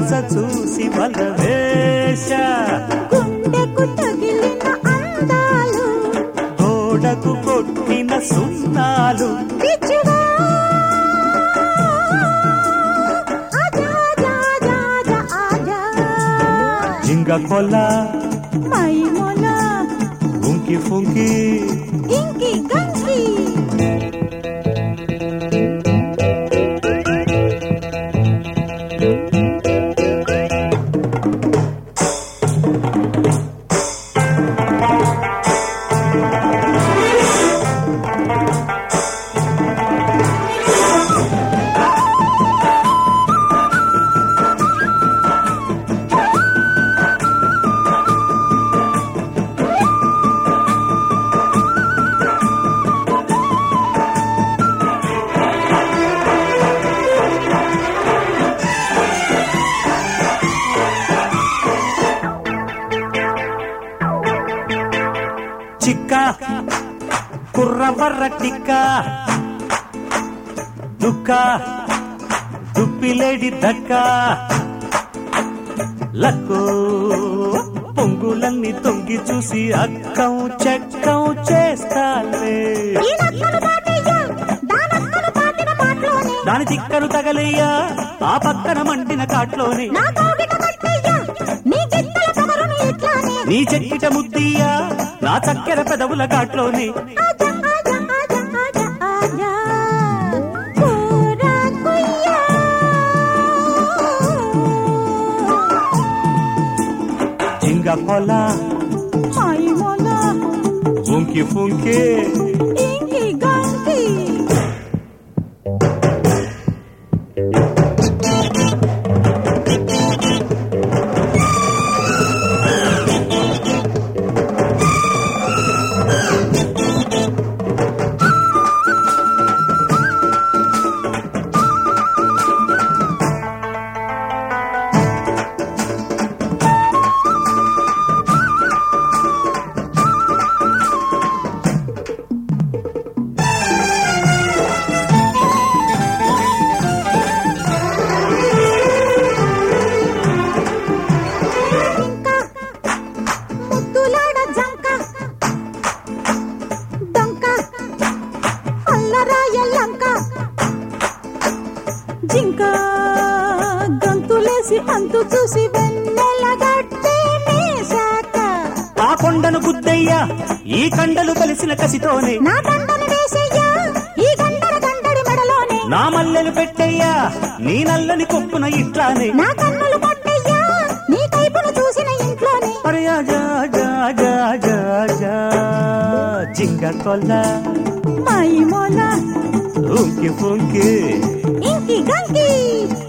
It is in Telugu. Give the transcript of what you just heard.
వరస చూసి వలవేశ గుండెకు తగిలిన అందాలు గోడకు కొట్టిన సున్నాలు పిచ్చిగా ఆజా ఆజా ఆజా ఆజా జింగ కొల మైమోన ఉంకి ఫుంకి ఇంకి గంకి చిక్క కుర్రబర్ర టిక్క దుక్క దుప్పిలేడి దక్క లక్కో పొంగులన్నీ తొంగి చూసి అక్కం చెక్కం చేస్తాలే ఈ నక్కలు పాటయ్యా దానక్కలు పాటిన పాటలోనే దాని చిక్కను తగలయ్యా ఆ పక్కన మండిన కాట్లోనే నా కౌగిట పట్టయ్యా నీ గిట్టల కబరును ఇట్లానే నీ చెక్కిట ముద్దీయా నా చక్కెర పెదవుల కాట్లోనే ఆజా ఆజా ఆజా ఆజా ఆజా పూరా కుయ్యా జింగ పొల మైమోన ఫుంకి ఫుంకి ఇంకి గంకి ముద్దులాడ జంక డొంక అల్లరాయ లంక జింక గంతులేసి అంతు చూసి వెన్నెల గట్టే మేశాక ఆ కొండను గుద్దయ్యా ఈ కండలు కలిసిన కసితోనే నా దండను వేసయ్యా ఈ గండల గండడి మెడలోనే నా మల్లెలు పెట్టయ్యా నీ నల్లని కొప్పున ఇట్లానే నా కన్నులు కొట్టయ్యా నీ కైపును చూసిన ఇంట్లోనే అరే ఆజా ఆజా ఆజా ఆజా ఆజా జింగ కొల్ల మైమోన ఉంకి ఫుంకి ఇంకి గంకి